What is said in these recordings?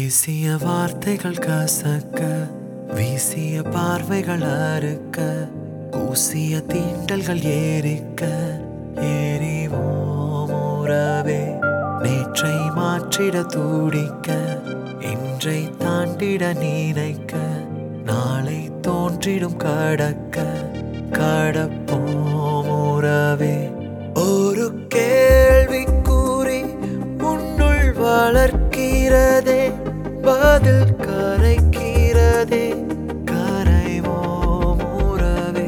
பேசிய வார்த்தைகள் கசக்க வீசிய பார்வைகள் அறுக்க கூசிய தீண்டல்கள் ஏறிக்க ஏறிவோம் உறவே நேற்றை மாற்றிட துடிக்க இன்றை தாண்டிட நினைக்க நாளை தோன்றிடும் கடக்க கடப்போம் உறவே ஒரு கேள்வி கூறி உன்னுள் வளர்க்கிறதே பதில் கரைக்கிறதே கரைவோம் உறவே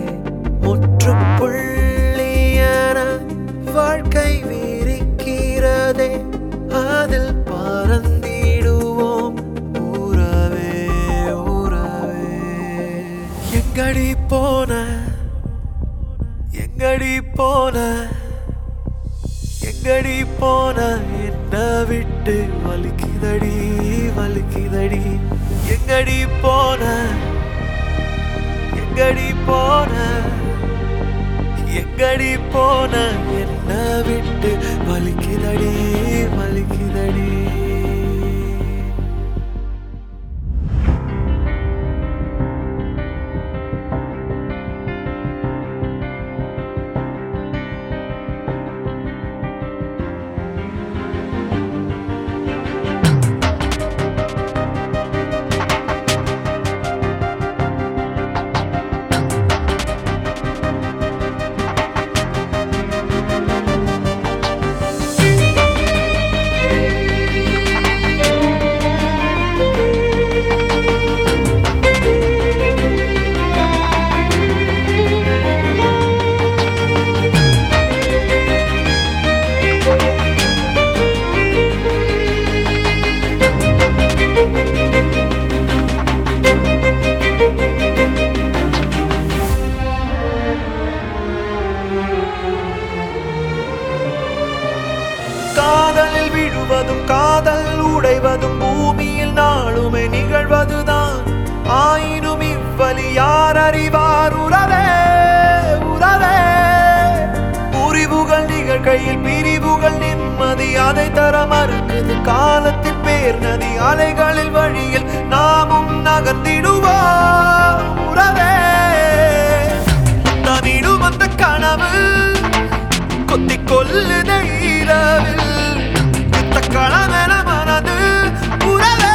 முற்றுப்புள்ளியன வாழ்க்கை விரிக்கிறதே அதில் பறந்திடுவோம் உறவே உறவே எங்கடி போன எங்கடி போன எங்கடி போன என்ன விட்டு வலிக்குதடி வலிக்குதடி எங்கடி போன எங்கடி போன எங்கடி போன என்ன விட்டு வலிக்குதடி வலிக்குதடி காதலில் விழுவதும் காதல் உடைவதும் பூமியில் நாளுமே நிகழ்வதுதான் ஆயினும் இவ்வழி யார் அறிவார் உறவே உறவே புரிவுகள் நிகழ்கையில் பிரிவுகள் நிம்மதி அதை தர மறுக்குது காலத்தின் பேர் நதி அலைகளில் வழியில் நாமும் நகர்ந்திடுவோம் உறவே தனிடும் அந்த கனவு கொத்திக் கொல்லுதை இரவில் யுத்த களமென மனது உறவே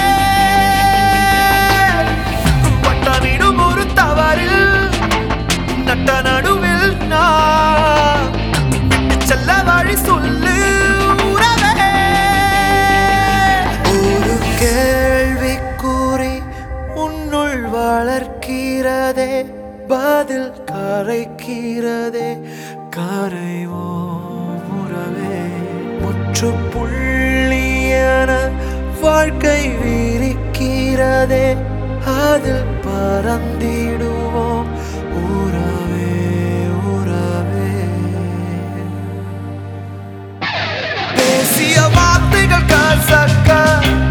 பட்டனிடும் ஒரு தவறில் நட்ட நடுவில் நான் விட்டுச் செல்ல வழி சொல்லு உறவே ஒரு கேள்வி கூறி உன்னுள் வளர்க்கிறதே பதில் கரைக்கிறதே கரைவோம் உறவே முற்றுப்புள்ளியன வாழ்க்கை விரிக்கிறதே அதில் பறந்திடுவோம் உறவே உறவே பேசிய வார்த்தைகள் கசக்க